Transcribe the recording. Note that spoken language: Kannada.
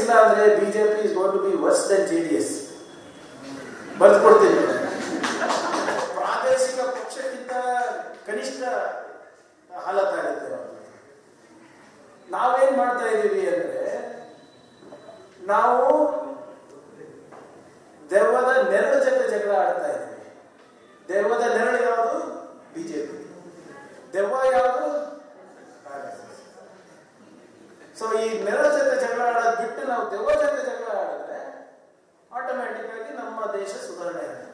ಇಲ್ಲ ಅಂದ್ರೆ BJP is gone to be worse than J D S ಬರ್ದು ಕೊಡ್ತೀನಿ ಪ್ರಾದೇಶಿಕ ಪಕ್ಷಕ್ಕಿಂತ ಕನಿಷ್ಠ ಹಾಲತ್ತಾಗುತ್ತೆ ಅವ್ರದ್ದು. ನಾವೇನ್ ಮಾಡ್ತಾ ಇದ್ದೀವಿ ಅಂದ್ರೆ ನಾವು ದೆವ್ವದ ನೆರಳು ಜೊತೆ ಜಗಳ ಆಡ್ತಾ ಇದ್ದೀವಿ ದೆವ್ವದ ನೆರಳು ಯಾವುದು ಬಿಜೆಪಿ ದೆವ್ವ ಯಾವುದು ಸೊ ಈ ನೆರಳು ಜೊತೆ ಜಗಳ ಆಡೋದು ಬಿಟ್ಟು ನಾವು ದೆವ್ವ ಜೊತೆ ಜಗಳ ಆಡಿದ್ರೆ ಆಟೋಮ್ಯಾಟಿಕ್ ಆಗಿ ನಮ್ಮ ದೇಶ ಸುಧಾರಣೆ ಆಗುತ್ತೆ